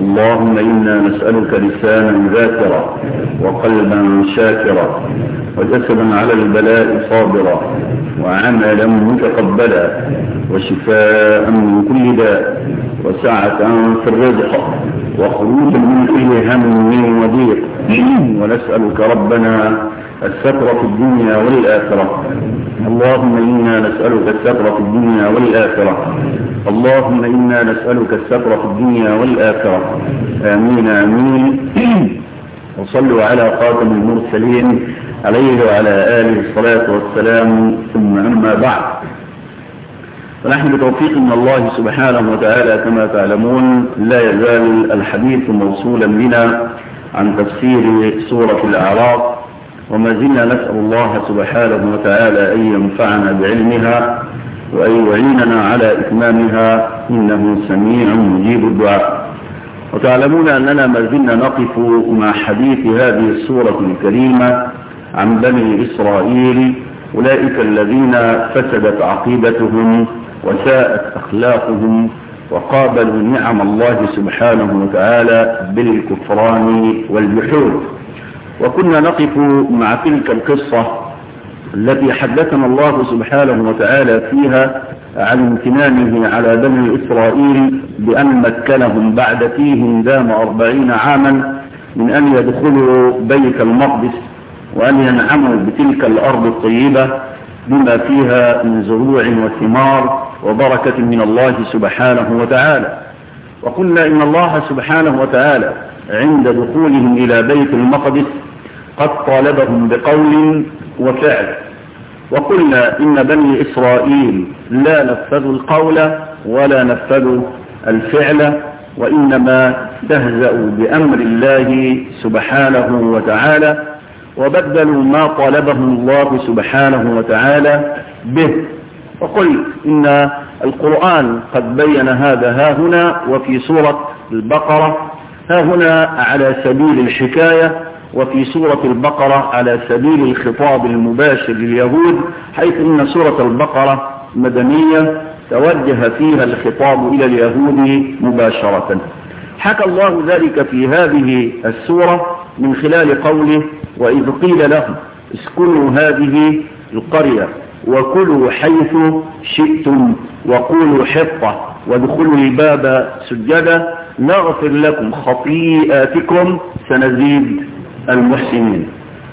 اللهم إنا نسألك لسانا ذاكرا وقلبا شاكرا وجسدا على البلاء صابرا وعملا متقبلا وشفاء من كل داء وسعة في الرزق وخروجا من كل هم وضيق ونسألك ربنا الستر في الدنيا والآخرة اللهم إنا نسألك الستر في الدنيا والآخرة اللهم إنا نسألك الستر في الدنيا والآخرة آمين آمين وصلوا على خاتم المرسلين عليه وعلى آله الصلاة والسلام ثم أما بعد فنحن بتوفيق من الله سبحانه وتعالى كما تعلمون لا يزال الحديث موصولا بنا عن تفسير سورة الأعراف وما زلنا نسأل الله سبحانه وتعالى أن ينفعنا بعلمها وأن يعيننا على إتمامها إنه سميع مجيب الدعاء وتعلمون أننا ما زلنا نقف مع حديث هذه السورة الكريمة عن بني إسرائيل أولئك الذين فسدت عقيدتهم وساءت أخلاقهم وقابلوا نعم الله سبحانه وتعالى بالكفران والجحود وكنا نقف مع تلك القصة التي حدثنا الله سبحانه وتعالى فيها عن امتنانه على بني إسرائيل بأن مكنهم بعد فيهم دام أربعين عاما من أن يدخلوا بيت المقدس وأن ينعموا بتلك الأرض الطيبة بما فيها من زروع وثمار وبركة من الله سبحانه وتعالى وقلنا إن الله سبحانه وتعالى عند دخولهم إلى بيت المقدس قد طالبهم بقول وفعل وقلنا إن بني إسرائيل لا نفذوا القول ولا نفذوا الفعل وإنما استهزأوا بأمر الله سبحانه وتعالى وبدلوا ما طالبهم الله سبحانه وتعالى به وقل إن القرآن قد بين هذا ها هنا وفي سورة البقرة ها هنا على سبيل الحكاية وفي سورة البقرة على سبيل الخطاب المباشر لليهود حيث إن سورة البقرة مدنية توجه فيها الخطاب إلى اليهود مباشرة حكى الله ذلك في هذه السورة من خلال قوله وإذ قيل لهم اسكنوا هذه القرية وكلوا حيث شئتم وقولوا حطة وادخلوا الباب سجدا نغفر لكم خطيئاتكم سنزيد المحسنين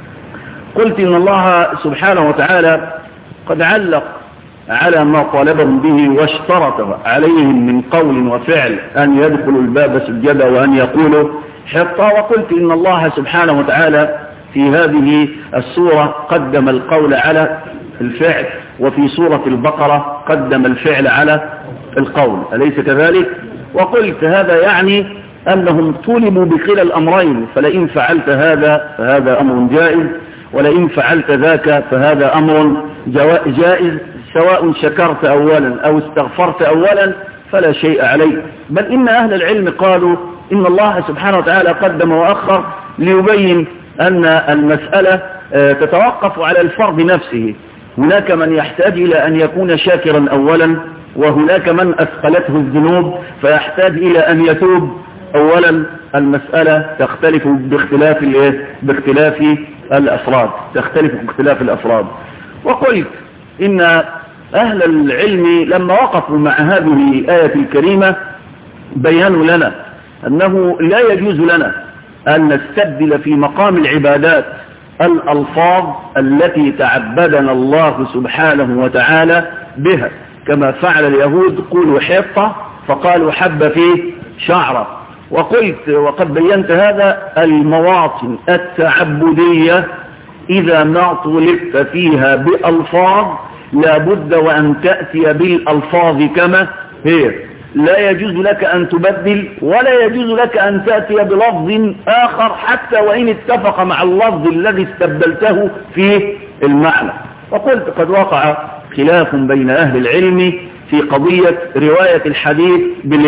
قلت إن الله سبحانه وتعالى قد علق على ما طالبهم به واشترط عليهم من قول وفعل أن يدخلوا الباب سجدا وأن يقولوا حطة وقلت إن الله سبحانه وتعالى في هذه السورة قدم القول على الفعل وفي سورة البقرة قدم الفعل على القول أليس كذلك وقلت هذا يعني أنهم طلبوا بكلا الأمرين فلئن فعلت هذا فهذا أمر جائز ولئن فعلت ذاك فهذا أمر جائز سواء شكرت أولا أو استغفرت أولا فلا شيء عليك بل إن أهل العلم قالوا إن الله سبحانه وتعالى قدم وأخر ليبين أن المسألة تتوقف على الفرد نفسه هناك من يحتاج إلى أن يكون شاكرا أولا وهناك من أثقلته الذنوب فيحتاج إلى أن يتوب أولا المسألة تختلف باختلاف باختلاف الأفراد تختلف باختلاف الأفراد وقلت إن أهل العلم لما وقفوا مع هذه الآية الكريمة بيانوا لنا أنه لا يجوز لنا أن نستبدل في مقام العبادات الألفاظ التي تعبدنا الله سبحانه وتعالى بها كما فعل اليهود قولوا حطة فقالوا حب في شعرة وقلت وقد بينت هذا المواطن التعبدية إذا ما طلبت فيها بألفاظ لا بد وأن تأتي بالألفاظ كما هي لا يجوز لك أن تبدل ولا يجوز لك أن تأتي بلفظ آخر حتى وإن اتفق مع اللفظ الذي استبدلته في المعنى وقلت قد وقع خلاف بين أهل العلم في قضية رواية الحديث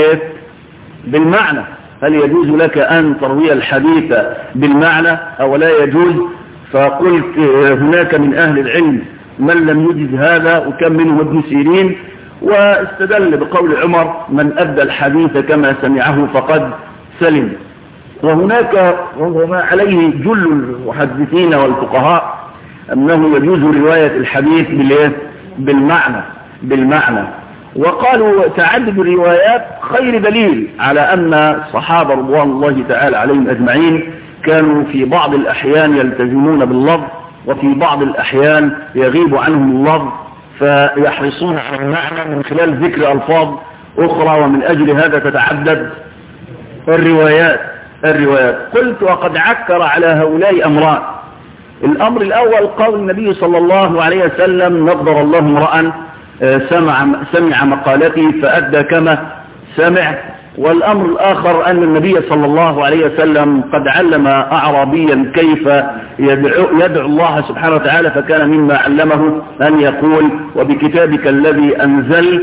بالمعنى هل يجوز لك أن تروي الحديث بالمعنى أو لا يجوز فقلت هناك من أهل العلم من لم يجز هذا وكم منه ابن سيرين واستدل بقول عمر من أدى الحديث كما سمعه فقد سلم وهناك وما عليه جل المحدثين والفقهاء أنه يجوز رواية الحديث بالإيه؟ بالمعنى بالمعنى وقالوا تعدد الروايات خير دليل على أن الصحابة رضوان الله تعالى عليهم أجمعين كانوا في بعض الأحيان يلتزمون باللفظ وفي بعض الأحيان يغيب عنهم اللفظ فيحرصون على المعنى من خلال ذكر ألفاظ أخرى ومن أجل هذا تتعدد الروايات الروايات قلت وقد عكر على هؤلاء أمران الأمر الأول قول النبي صلى الله عليه وسلم نظر الله امرأ سمع, سمع مقالتي فأدى كما سمع والأمر الآخر أن النبي صلى الله عليه وسلم قد علم أعرابيا كيف يدعو, يدعو الله سبحانه وتعالى فكان مما علمه أن يقول وبكتابك الذي أنزل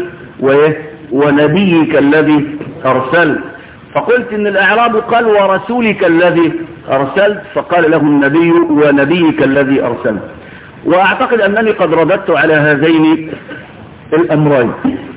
ونبيك الذي أرسل فقلت إن الأعراب قال ورسولك الذي أرسلت فقال له النبي ونبيك الذي أرسلت وأعتقد أنني قد رددت على هذين الأمرين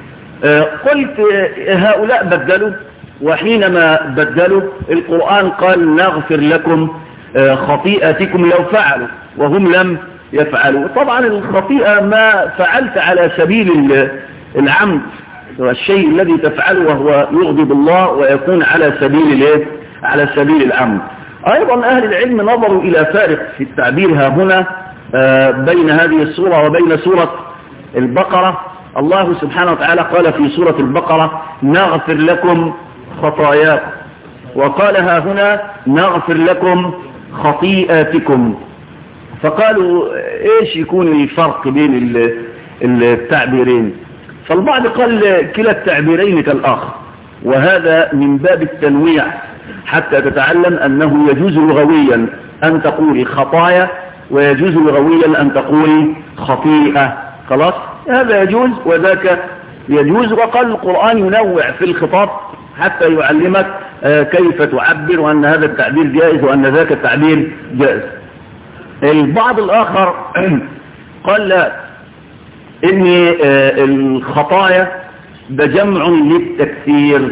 قلت هؤلاء بدلوا وحينما بدلوا القرآن قال نغفر لكم خطيئتكم لو فعلوا وهم لم يفعلوا طبعا الخطيئة ما فعلت على سبيل العمد الشيء الذي تفعله وهو يغضب الله ويكون على سبيل الايه على سبيل العمد ايضا اهل العلم نظروا الى فارق في التعبير ها هنا بين هذه السورة وبين سورة البقرة الله سبحانه وتعالى قال في سورة البقرة نغفر لكم خطاياكم وقال ها هنا نغفر لكم خطيئاتكم فقالوا ايش يكون الفرق بين التعبيرين فالبعض قال كلا التعبيرين كالآخر وهذا من باب التنويع حتى تتعلم أنه يجوز لغويا أن تقولي خطايا ويجوز لغويا أن تقولي خطيئة خلاص هذا يجوز وذاك يجوز وقال القرآن ينوع في الخطاب حتى يعلمك كيف تعبر وأن هذا التعبير جائز وأن ذاك التعبير جائز البعض الآخر قال لا ان الخطايا ده جمع للتكثير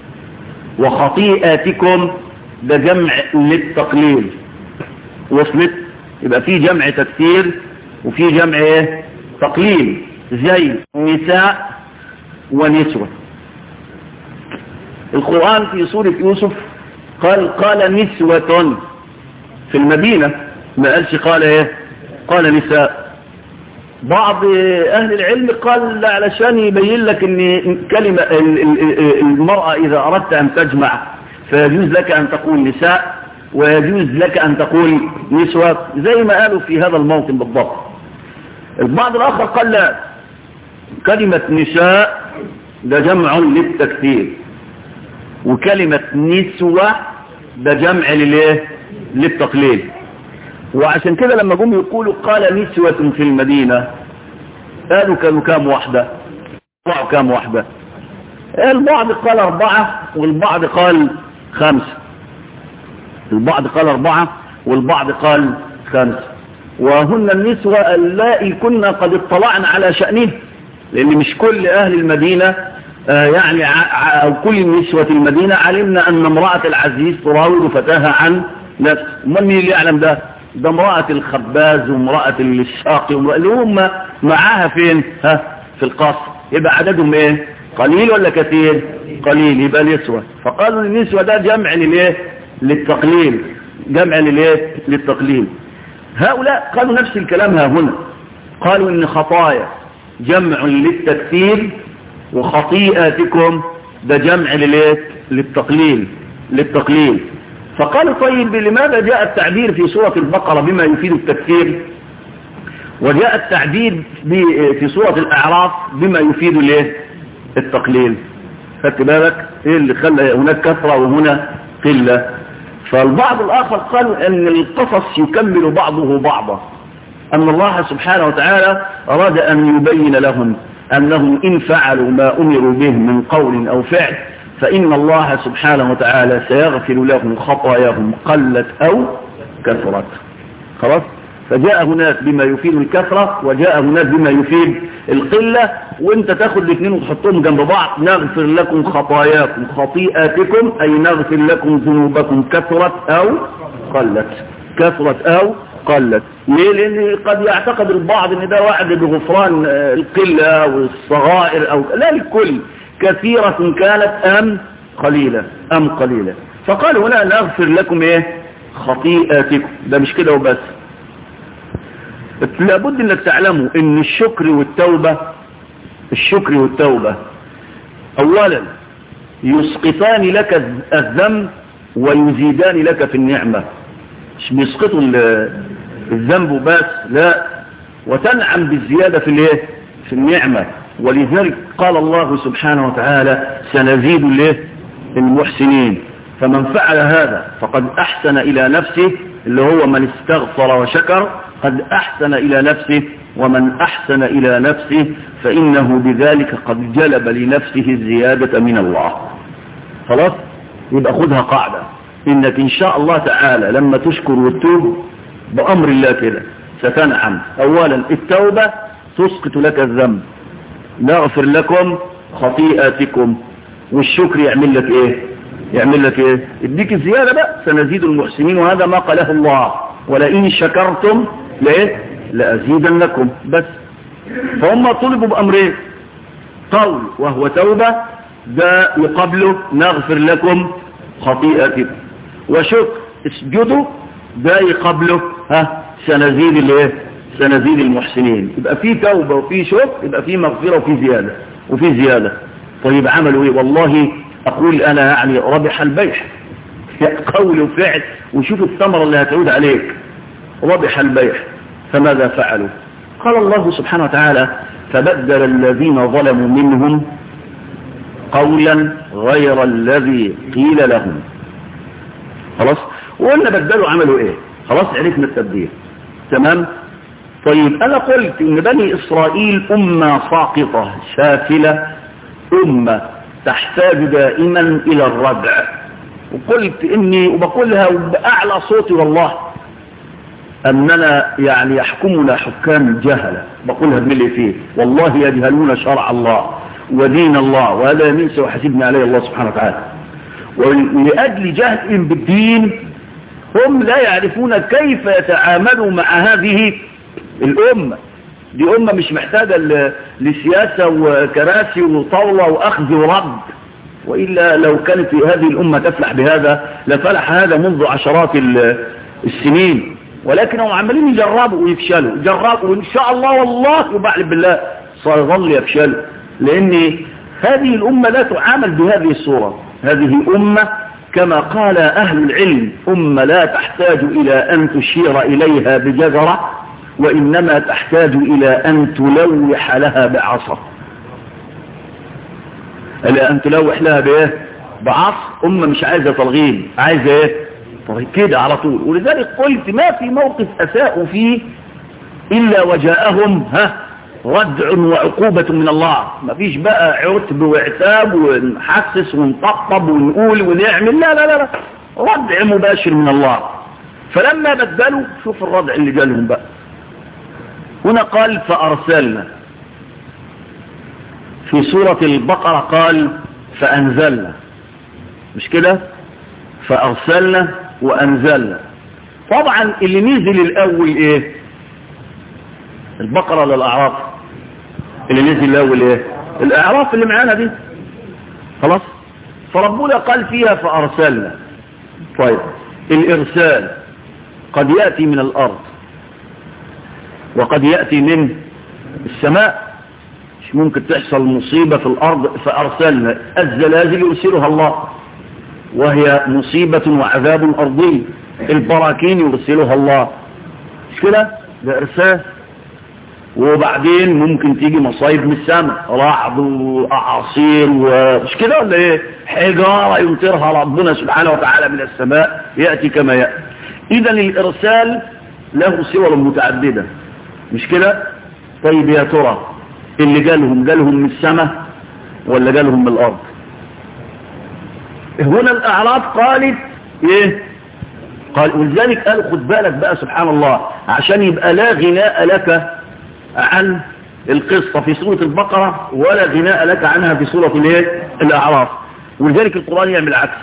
وخطيئاتكم ده جمع للتقليل وصلت يبقى في جمع تكثير وفي جمع ايه تقليل زي نساء ونسوة القرآن في سورة يوسف قال قال نسوة في المدينة ما قالش قال ايه قال نساء بعض اهل العلم قال علشان يبين لك ان كلمة المرأة اذا اردت ان تجمع فيجوز لك ان تقول نساء ويجوز لك ان تقول نسوة زي ما قالوا في هذا الموطن بالضبط البعض الاخر قال لا كلمة نساء ده جمع للتكثير وكلمة نسوة ده جمع للايه للتقليل وعشان كده لما جم يقولوا قال نسوة في المدينة قالوا كانوا كام واحدة طلعوا كام واحدة البعض قال أربعة والبعض قال خمسة البعض قال أربعة والبعض قال خمسة وهن النسوة اللائي كنا قد اطلعنا على شأنه لأن مش كل أهل المدينة آه يعني أو كل نسوة المدينة علمنا أن امرأة العزيز تراود فتاها عن نفسه من مين اللي يعلم ده ده امرأة الخباز وامرأة الشاقي اللي هم معاها فين ها في القصر يبقى عددهم ايه قليل ولا كثير قليل يبقى النسوة فقالوا النسوة ده جمع للايه للتقليل جمع للايه للتقليل هؤلاء قالوا نفس الكلام ها هنا قالوا ان خطايا جمع للتكثير وخطيئاتكم ده جمع للايه للتقليل للتقليل فقالوا طيب لماذا جاء التعبير في سورة البقرة بما يفيد التكثير وجاء التعبير في سورة الأعراف بما يفيد الايه التقليل خدت بالك ايه اللي خلى هناك كثرة وهنا قلة فالبعض الآخر قالوا أن القصص يكمل بعضه بعضا أن الله سبحانه وتعالى أراد أن يبين لهم أنهم إن فعلوا ما أمروا به من قول أو فعل فإن الله سبحانه وتعالى سيغفر لهم خطاياهم قلت أو كثرت خلاص فجاء هناك بما يفيد الكثرة وجاء هناك بما يفيد القلة وانت تاخد الاثنين وتحطهم جنب بعض نغفر لكم خطاياكم خطيئاتكم اي نغفر لكم ذنوبكم كثرت او قلت كثرت او قلت ليه لان قد يعتقد البعض ان ده وعد بغفران القلة والصغائر او لا الكل كثيرة كانت ام قليلة ام قليلة فقال هنا نغفر لكم ايه خطيئاتكم ده مش كده وبس لابد انك تعلموا ان الشكر والتوبة الشكر والتوبة اولا يسقطان لك الذنب ويزيدان لك في النعمة مش بيسقطوا الذنب بس لا وتنعم بالزيادة في الايه في النعمة ولذلك قال الله سبحانه وتعالى سنزيد الايه المحسنين فمن فعل هذا فقد احسن الى نفسه اللي هو من استغفر وشكر قد احسن الى نفسه ومن احسن الى نفسه فانه بذلك قد جلب لنفسه الزيادة من الله خلاص يبقى خدها قاعدة انك ان شاء الله تعالى لما تشكر وتتوب بامر الله كده ستنعم اولا التوبة تسقط لك الذنب نغفر لكم خطيئاتكم والشكر يعمل لك ايه يعمل لك ايه اديك الزيادة بقى سنزيد المحسنين وهذا ما قاله الله ولئن شكرتم ليه لأزيدنكم بس فهم طلبوا بأمرين قول وهو توبة ده يقبله نغفر لكم خطيئتكم وشكر اسجدوا ده يقبله ها سنزيد الايه سنزيد المحسنين يبقى في توبة وفي شكر يبقى في مغفرة وفي زيادة وفي زيادة طيب عملوا ايه والله اقول انا يعني ربح البيع قول وفعل وشوف الثمرة اللي هتعود عليك ربح البيع فماذا فعلوا قال الله سبحانه وتعالى فبدل الذين ظلموا منهم قولا غير الذي قيل لهم خلاص وقلنا بدلوا عملوا ايه خلاص عرفنا التبديل تمام طيب انا قلت ان بني اسرائيل امة ساقطة شافلة امة تحتاج دائما الى الردع وقلت اني وبقولها باعلى صوتي والله اننا يعني يحكمنا حكام جهلة بقولها باللي فيه والله يجهلون شرع الله ودين الله وهذا يمينس وحسبنا عليه الله سبحانه وتعالى ولأجل جهل بالدين هم لا يعرفون كيف يتعاملوا مع هذه الأمة دي أمة مش محتاجة لسياسة وكراسي وطاولة وأخذ ورد وإلا لو كانت هذه الأمة تفلح بهذا لفلح هذا منذ عشرات السنين ولكنهم عمالين يجربوا ويفشلوا جربوا وإن شاء الله والله وبعلم بالله سيظل يفشلوا لأن هذه الأمة لا تعامل بهذه الصورة هذه أمة كما قال أهل العلم أمة لا تحتاج إلى أن تشير إليها بجزرة وإنما تحتاج إلى أن تلوح لها بعصا إلى أن تلوح لها بإيه بعصا أمة مش عايزة تلغيم عايزة إيه طيب كده على طول ولذلك قلت ما في موقف أساءوا فيه إلا وجاءهم ها ردع وعقوبة من الله ما فيش بقى عتب وعتاب ونحسس ونطبطب ونقول ونعمل لا لا لا لا ردع مباشر من الله فلما بدلوا شوف الردع اللي جالهم بقى هنا قال فأرسلنا في سورة البقرة قال فأنزلنا مش كده فأرسلنا وأنزلنا طبعا اللي نزل الأول ايه البقرة ولا الأعراف اللي نزل الأول ايه الأعراف اللي معانا دي خلاص فربنا قال فيها فأرسلنا طيب الإرسال قد يأتي من الأرض وقد يأتي من السماء مش ممكن تحصل مصيبة في الأرض فأرسلنا الزلازل يرسلها الله وهي مصيبة وعذاب أرضي البراكين يرسلها الله مش كده ده إرسال وبعدين ممكن تيجي مصايب من السماء رعد وأعاصير ومش كده ولا ايه حجارة يمطرها ربنا سبحانه وتعالى من السماء يأتي كما يأتي إذا الإرسال له صور متعددة مش كده طيب يا ترى اللي جالهم جالهم من السماء ولا جالهم من الأرض هنا الأعراف قالت ايه قال ولذلك قال خد بالك بقى سبحان الله عشان يبقى لا غناء لك عن القصة في سورة البقرة ولا غناء لك عنها في سورة الايه الأعراف ولذلك القرآن يعمل عكس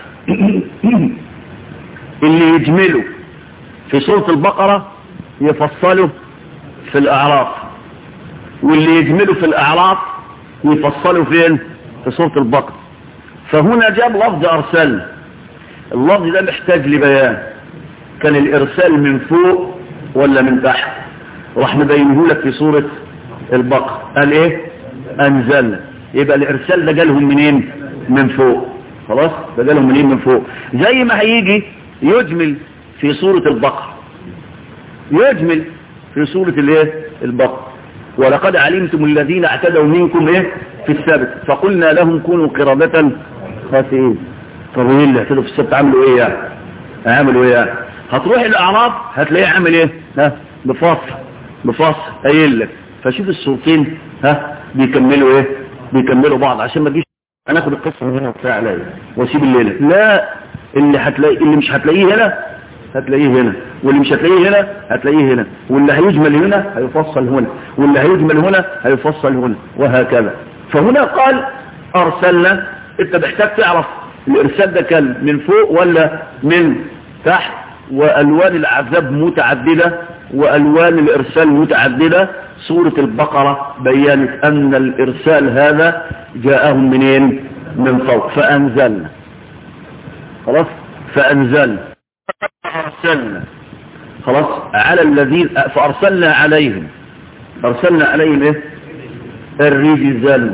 اللي يجمله في سورة البقرة يفصله في الأعراف واللي يجمله في الأعراف يفصله فين في سورة البقرة فهنا جاب لفظ أرسل اللفظ ده محتاج لبيان كان الإرسال من فوق ولا من تحت راح نبينه لك في سورة البقرة قال ايه أنزلنا يبقى الإرسال ده جالهم منين من فوق خلاص ده جالهم منين من فوق زي ما هيجي يجمل في سورة البقرة يجمل في سورة الايه البقرة ولقد علمتم الذين اعتدوا منكم ايه في السبت فقلنا لهم كونوا قردة خاسئين طب ايه اللي اعتدوا في السبت عملوا ايه يعني عملوا ايه يعني هتروح الاعراب هتلاقيه عامل ايه ها بفصل بفصل قايل لك فشوف الصورتين ها بيكملوا ايه بيكملوا بعض عشان ما تجيش انا اخد القصه من هنا وبتاع عليا واسيب الليله لا اللي هتلاقي اللي مش هتلاقيه هنا هتلاقيه هنا واللي مش هتلاقيه هنا هتلاقيه هنا واللي هيجمل هنا هيفصل هنا واللي هيجمل هنا هيفصل هنا وهكذا فهنا قال ارسلنا انت محتاج تعرف الارسال ده كان من فوق ولا من تحت والوان العذاب متعدده والوان الارسال متعدده سوره البقره بينت ان الارسال هذا جاءهم منين من فوق فانزلنا خلاص فانزلنا أرسلنا خلاص على الذين فأرسلنا عليهم أرسلنا عليهم إيه الرجزال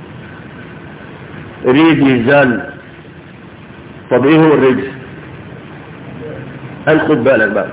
رجزال طب إيه هو الرجز قال خد بالك بقى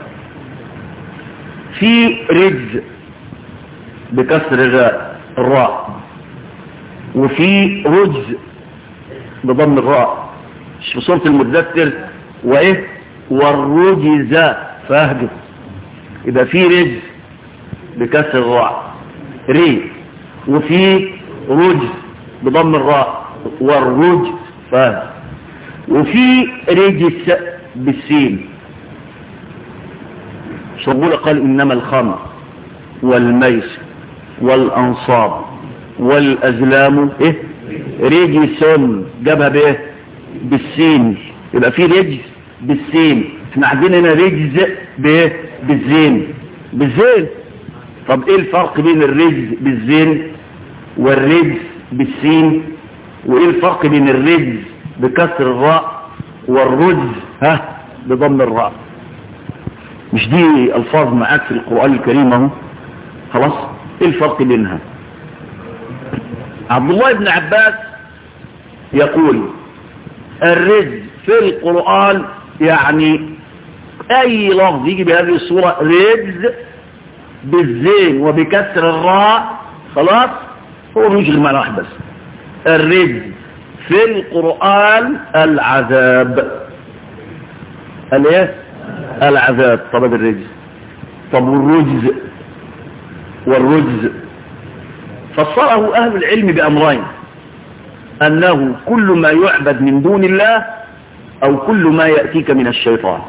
في رجز بكسر الراء الراء وفي رجز بضم الراء في صورة المدثر وإيه والرجز فاهجر يبقى في رجز بكسر الراء ري وفي رجز بضم الراء والرجز فاهجر وفي رجس بالسين شغول قال إنما الخمر والميس والأنصاب والأزلام إيه رجس جابها بإيه بالسين يبقى في رجس بالسين احنا عندنا هنا رجز بايه بالزين بالزين طب ايه الفرق بين الرجز بالزين والرجز بالسين وايه الفرق بين الرجز بكسر الراء والرجز ها بضم الراء مش دي الفاظ معاك في القرآن الكريم اهو خلاص ايه الفرق بينها عبد الله بن عباس يقول الرجز في القرآن يعني اي لفظ يجي بهذه الصورة رجز بالزين وبكسر الراء خلاص هو مش غير معنى واحد بس الرجز في القرآن العذاب الايه العذاب طب الرجز طب والرجز والرجز فسره اهل العلم بامرين انه كل ما يعبد من دون الله او كل ما يأتيك من الشيطان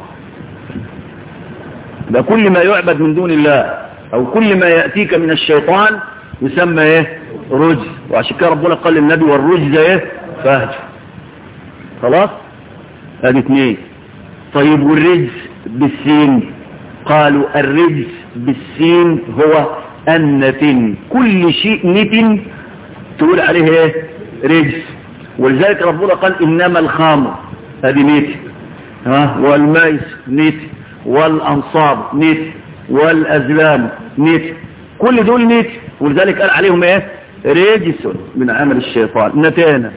ده كل ما يعبد من دون الله او كل ما يأتيك من الشيطان يسمى ايه رجز وعشان كده ربنا قال للنبي والرجز ايه فهج خلاص ادي اثنين طيب والرجز بالسين قالوا الرجز بالسين هو النتن كل شيء نتن تقول عليه ايه رجز ولذلك ربنا قال انما الخمر هذه نيت ها والميس نيت والانصاب نيت والازلام نيت كل دول نيت ولذلك قال عليهم ايه رجس من عمل الشيطان نتانا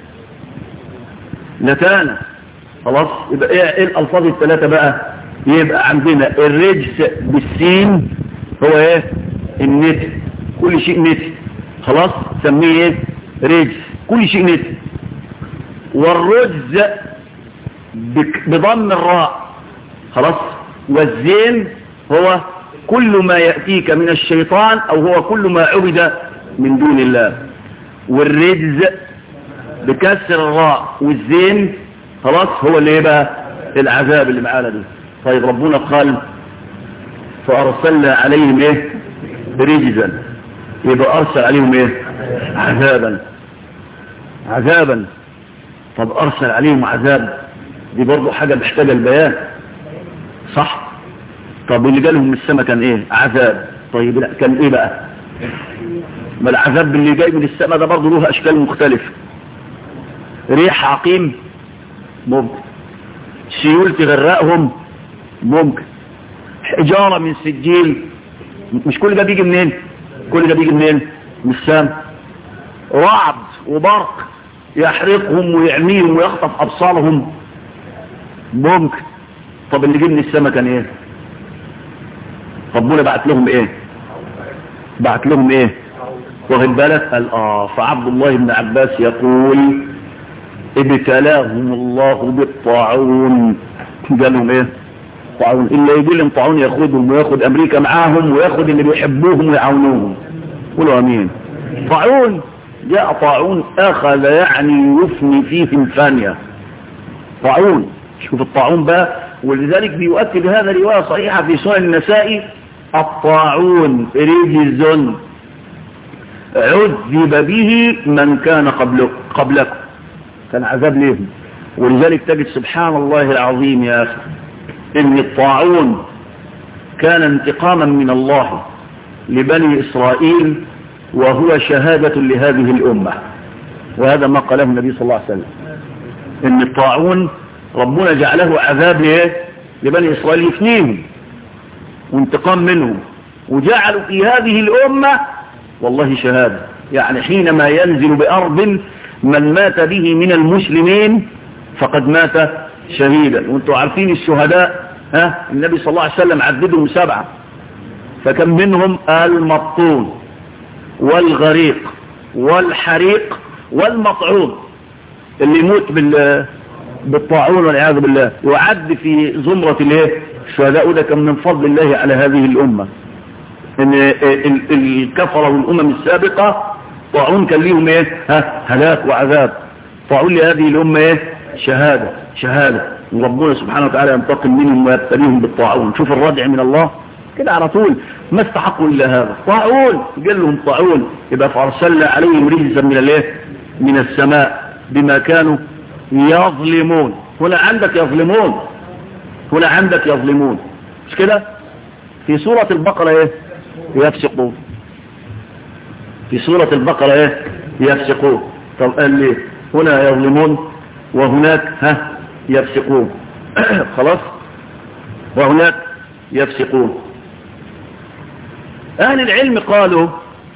نتانا خلاص يبقى ايه, إيه الالفاظ الثلاثه بقى يبقى عندنا الرجس بالسين هو ايه النت كل شيء نت خلاص سميه ايه رجس كل شيء نت والرجز بضم الراء خلاص والزين هو كل ما يأتيك من الشيطان او هو كل ما عبد من دون الله والرجز بكسر الراء والزين خلاص هو اللي يبقى العذاب اللي معانا ده طيب ربنا قال فأرسلنا عليهم ايه رجزا يبقى أرسل عليهم ايه عذابا عذابا طب أرسل عليهم عذاب دي برضو حاجة محتاجة البيان صح طب اللي جالهم من السماء كان ايه عذاب طيب لا كان ايه بقى ما العذاب اللي جاي من السماء ده برضو له اشكال مختلفة ريح عقيم ممكن سيول تغرقهم ممكن حجارة من سجيل مش كل ده بيجي منين كل ده بيجي منين من السماء رعد وبرق يحرقهم ويعميهم ويخطف ابصارهم ممكن طب اللي جه من السماء كان ايه ربنا بعت لهم ايه بعت لهم ايه واخد بالك قال اه فعبد الله بن عباس يقول ابتلاهم الله بالطاعون قالهم ايه طاعون اللي يجي لهم طاعون ياخدهم وياخد امريكا معاهم وياخد اللي بيحبوهم ويعاونوهم قولوا امين طاعون جاء طاعون اخذ يعني يفني فيهم ثانيه طاعون شوف الطاعون بقى ولذلك بيؤكد هذا رواية صحيحة في سنن النسائي الطاعون رجز عذب به من كان قبلك قبلكم كان عذاب لهم ولذلك تجد سبحان الله العظيم يا أخي إن الطاعون كان انتقاما من الله لبني إسرائيل وهو شهادة لهذه الأمة وهذا ما قاله النبي صلى الله عليه وسلم إن الطاعون ربنا جعله عذاب ليه لبني إسرائيل يفنيهم وانتقام منهم وجعلوا في هذه الأمة والله شهادة يعني حينما ينزل بأرض من مات به من المسلمين فقد مات شهيدا وانتم عارفين الشهداء ها النبي صلى الله عليه وسلم عددهم سبعة فكم منهم المطون والغريق والحريق والمطعون اللي يموت بال بالطاعون والعياذ بالله يعد في زمرة الايه الشهداء ده كان من فضل الله على هذه الأمة ان الكفرة والأمم السابقة طاعون كان ليهم ايه ها هلاك وعذاب طاعون لهذه الأمة ايه شهادة شهادة وربنا سبحانه وتعالى ينتقم منهم ويبتليهم بالطاعون شوف الردع من الله كده على طول ما استحقوا إلا هذا طاعون قال لهم طاعون يبقى فأرسلنا عليهم رجزا من الايه من السماء بما كانوا يظلمون هنا عندك يظلمون هنا عندك يظلمون مش كده في سورة البقرة ايه يفسقون في سورة البقرة ايه يفسقون طب قال لي هنا يظلمون وهناك ها يفسقون خلاص وهناك يفسقون اهل العلم قالوا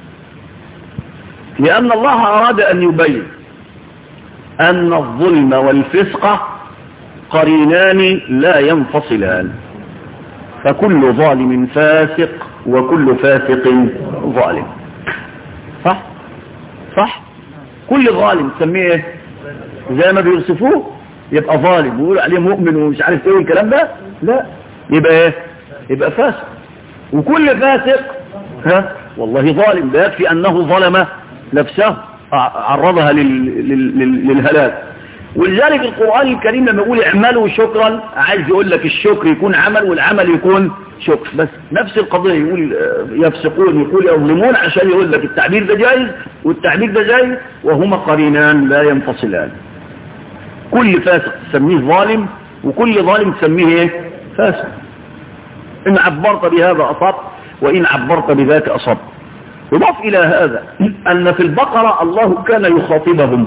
لان الله اراد ان يبين أن الظلم والفسق قرينان لا ينفصلان فكل ظالم فاسق وكل فاسق ظالم صح صح كل ظالم تسميه ايه زي ما بيوصفوه يبقى ظالم ويقول عليه مؤمن ومش عارف ايه الكلام ده لا يبقى ايه يبقى فاسق وكل فاسق ها والله ظالم ده يكفي انه ظلم نفسه عرضها لل... لل... للهلاك ولذلك القرآن الكريم لما يقول اعملوا شكرا عايز يقول لك الشكر يكون عمل والعمل يكون شكر بس نفس القضية يقول يفسقون يقول يظلمون عشان يقول لك التعبير ده جايز والتعبير ده جايز وهما قرينان لا ينفصلان كل فاسق تسميه ظالم وكل ظالم تسميه ايه فاسق ان عبرت بهذا أصبت وإن عبرت بذاك أصبت يضاف إلى هذا أن في البقرة الله كان يخاطبهم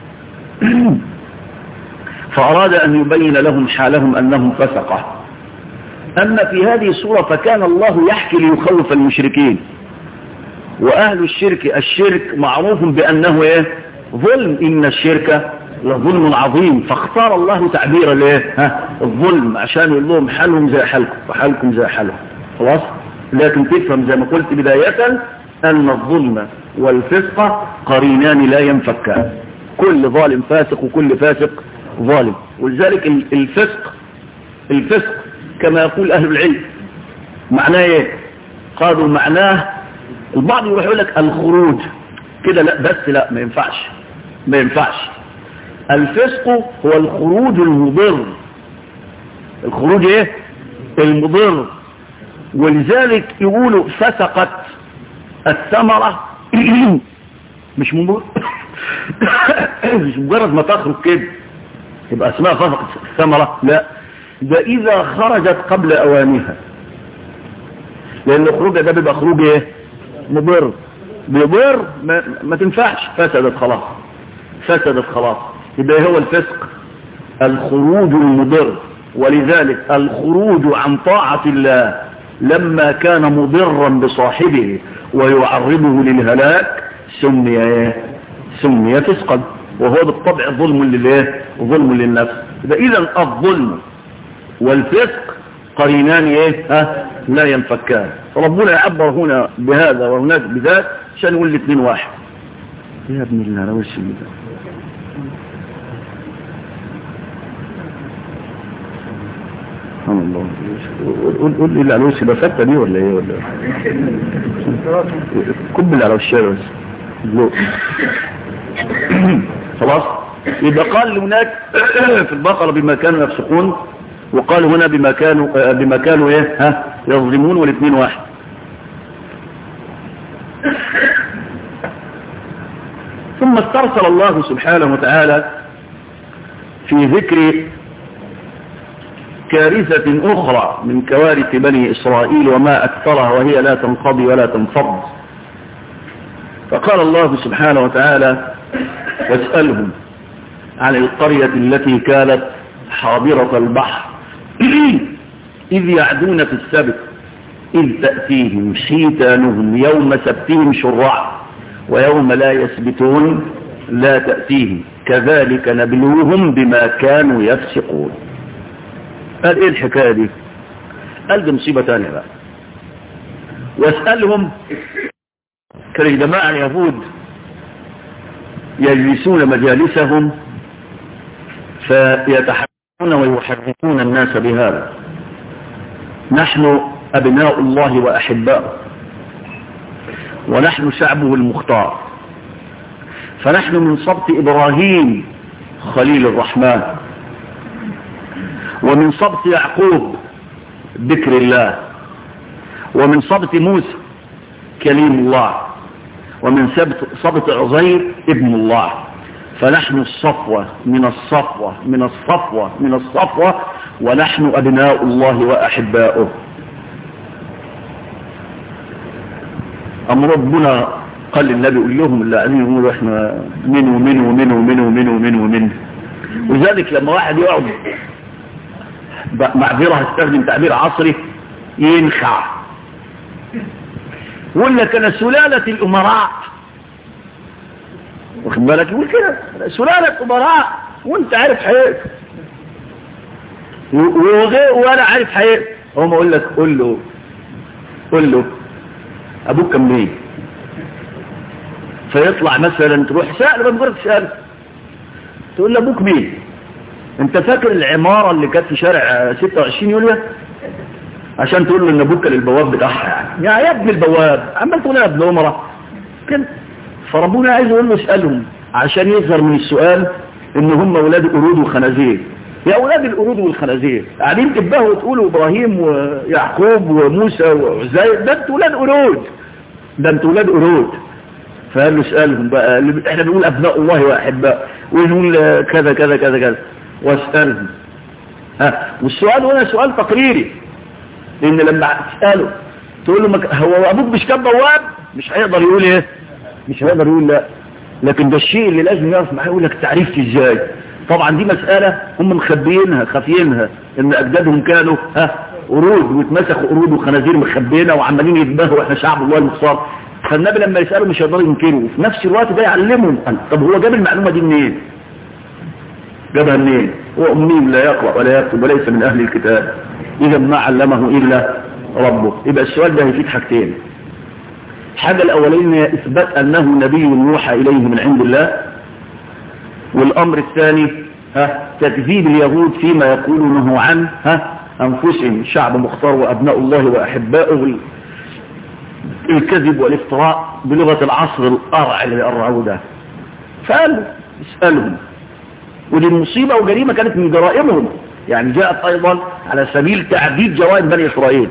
فأراد أن يبين لهم حالهم أنهم فسقة أما في هذه السورة فكان الله يحكي ليخوف المشركين وأهل الشرك الشرك معروف بأنه إيه؟ ظلم إن الشرك لظلم عظيم فاختار الله تعبير الايه ها الظلم عشان يقول لهم حالهم زي حالكم وحالكم زي حالهم خلاص لكن تفهم زي ما قلت بداية أن الظلم والفسق قرينان لا ينفكان كل ظالم فاسق وكل فاسق ظالم ولذلك الفسق الفسق كما يقول أهل العلم معناه ايه قالوا معناه البعض يروح يقول لك الخروج كده لا بس لا ما ينفعش ما ينفعش الفسق هو الخروج المضر الخروج ايه المضر ولذلك يقولوا فسقت الثمرة مش مجرد مش مجرد ما تخرج كده يبقى اسمها فسقت الثمرة لا ده اذا خرجت قبل اوانها لان خروجها ده بيبقى خروج ايه مضر بيضر ما, ما تنفعش فسدت خلاص فسدت خلاص يبقى هو الفسق الخروج المضر ولذلك الخروج عن طاعة الله لما كان مضرا بصاحبه ويعرضه للهلاك سمي ايه سمي فسقا وهو بالطبع ظلم للايه ظلم للنفس اذا الظلم والفسق قرينان ايه ها لا ينفكان ربنا يعبر هنا بهذا وهناك بذات عشان نقول الاثنين واحد يا ابن الله لو الشيء ده سبحان الله قول قول لي العلوسي ده فتة دي ولا ايه ولا كب اللي على الشارع بس ذوق. خلاص يبقى قال هناك في البقرة بما كانوا يفسقون وقال هنا بما كانوا بما كانوا ايه ها يظلمون والاثنين واحد ثم استرسل الله سبحانه وتعالى في ذكر كارثة أخرى من كوارث بني إسرائيل وما أكثرها وهي لا تنقضي ولا تنفض فقال الله سبحانه وتعالى واسألهم عن القرية التي كانت حاضرة البحر إذ يعدون في السبت إذ تأتيهم شيتانهم يوم سبتهم شرعا ويوم لا يسبتون لا تأتيهم كذلك نبلوهم بما كانوا يفسقون قال ايه الحكاية دي قال دي مصيبة تانية بقى واسألهم كان الجماعة اليهود يجلسون مجالسهم فيتحدثون ويحركون الناس بهذا نحن أبناء الله وأحباؤه ونحن شعبه المختار فنحن من سبط إبراهيم خليل الرحمن ومن سبط يعقوب ذكر الله ومن سبط موسى كليم الله ومن سبط, سبط عزير ابن الله فنحن الصفوة من الصفوة من الصفوة من الصفوة ونحن أبناء الله وأحباؤه أم ربنا قال للنبي قول لهم اللي قاعدين يقولوا احنا من ومن ومن ومن ومن ومن ومن وذلك لما واحد يقعد معذرة هستخدم تعبير عصري ينخع يقول لك انا سلالة الامراء واخد بالك يقول كده سلالة امراء وانت عارف حقيقة وغير وانا عارف حقيقة هو ما اقول لك قول له قول له ابوك كان مين فيطلع مثلا تروح سأل بمجرد تسأل تقول له ابوك مين انت فاكر العمارة اللي كانت في شارع 26 يوليو عشان تقول له ان ابوك كان البواب بتاعها يعني يا يا ابن البواب عمال تقول يا ابن عمره كده فربنا عايز يقول له اسالهم عشان يظهر من السؤال ان هم اولاد قرود وخنازير يا اولاد القرود والخنازير قاعدين تبهوا وتقولوا ابراهيم ويعقوب وموسى وعزير ده انتوا اولاد قرود ده انتوا اولاد قرود فقال له اسالهم بقى احنا بنقول ابناء الله واحباء ونقول كذا كذا كذا كذا واسالهم ها والسؤال هنا سؤال تقريري لان لما تساله تقول له مك... هو ابوك مش كان بواب مش هيقدر يقول ايه مش هيقدر يقول لا لكن ده الشيء اللي لازم يعرف معاه يقول لك تعريف ازاي طبعا دي مسألة هم مخبيينها خافيينها ان اجدادهم كانوا ها قرود واتمسكوا قرود وخنازير مخبينا وعمالين يتباهوا احنا شعب الله المختار فالنبي لما يسأله مش هيقدروا ينكروا في نفس الوقت ده يعلمهم طب هو جاب المعلومة دي منين جابها منين هو أمي لا يقرأ ولا يكتب وليس من أهل الكتاب إذا ما علمه إلا ربه يبقى السؤال ده هيفيد حاجتين الحاجة الأولين هي إثبات أنه نبي يوحى إليه من عند الله والأمر الثاني ها تكذيب اليهود فيما يقولونه عن ها أنفسهم شعب مختار وأبناء الله وأحباؤه الكذب والافتراء بلغة العصر القرع اللي بيقرعوه ده فقالوا اسألهم ودي مصيبة وجريمة كانت من جرائمهم يعني جاءت ايضا على سبيل تعديد جوائز بني اسرائيل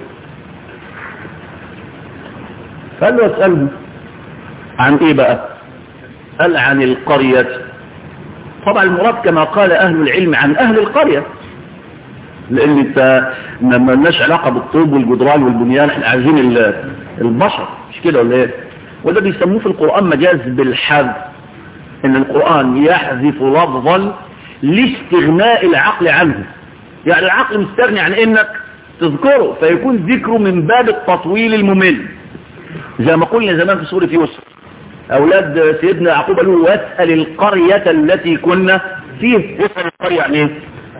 قال له اسأله عن ايه بقى قال عن القرية طبعا المراد كما قال اهل العلم عن اهل القرية لان انت ما لناش علاقة بالطوب والجدران والبنيان احنا عايزين البشر مش كده ولا ايه وده بيسموه في القرآن مجاز بالحذف ان القرآن يحذف لفظا لاستغناء العقل عنه يعني العقل مستغني عن انك تذكره فيكون ذكره من باب التطويل الممل زي ما قلنا زمان في سورة يوسف اولاد سيدنا يعقوب قالوا واسأل القرية التي كنا فيه واسأل القرية يعني ايه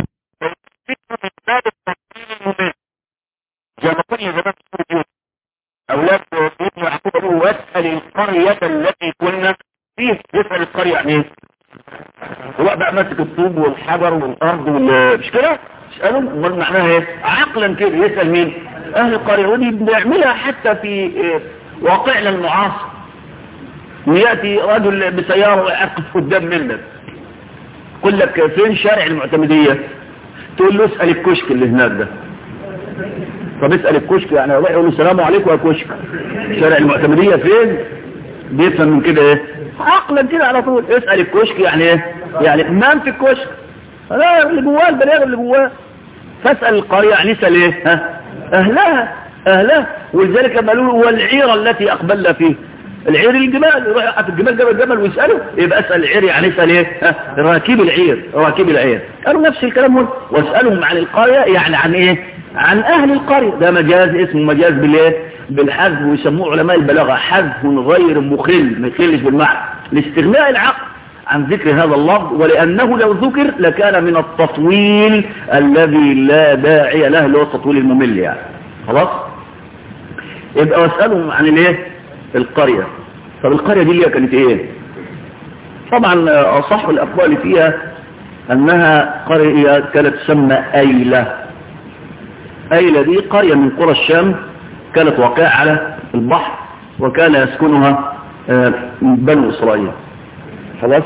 زي ما قلنا زمان في سورة يوسف اولاد سيدنا يعقوب قالوا واسأل القرية التي كنا فيه واسأل القرية يعني ايه هو بقى ماسك الطوب والحجر والارض مش كده اسألهم امال معناها ايه عقلا كده يسأل مين اهل القرية ودي بنعملها حتى في إيه؟ واقعنا المعاصر ويأتي رجل بسيارة ويقف قدام منك يقول لك فين شارع المعتمدية تقول له اسأل الكشك اللي هناك ده طب اسأل الكشك يعني يروح يقول له السلام عليكم يا كشك شارع المعتمدية فين بيفهم من كده ايه عقلا كده على طول اسأل الكشك يعني ايه يعني من في الكشك لا اللي جواه البلاغ اللي جواه فاسأل القرية يعني اسأل ايه ها اهلها اهلها ولذلك لما قالوا والعيرة التي اقبلنا فيه العير الجمال يروح يقف الجمال جنب الجمل ويسأله يبقى اسأل العير يعني اسأل ايه ها راكب العير راكب العير قالوا نفس الكلام هون واسألهم عن القرية يعني عن ايه عن اهل القرية ده مجاز اسمه مجاز بالايه بالحذف ويسموه علماء البلاغة حذف غير مخل ما يخلش بالمعنى لاستغناء العقل عن ذكر هذا اللفظ ولأنه لو ذكر لكان من التطويل الذي لا داعي له اللي هو التطويل الممل يعني خلاص يبقى واسألهم عن الايه القرية طب القرية دي اللي كانت ايه طبعا اصح الاقوال فيها انها قرية كانت تسمى ايلة ايلة دي قرية من قرى الشام كانت واقعة على البحر وكان يسكنها بنو اسرائيل خلاص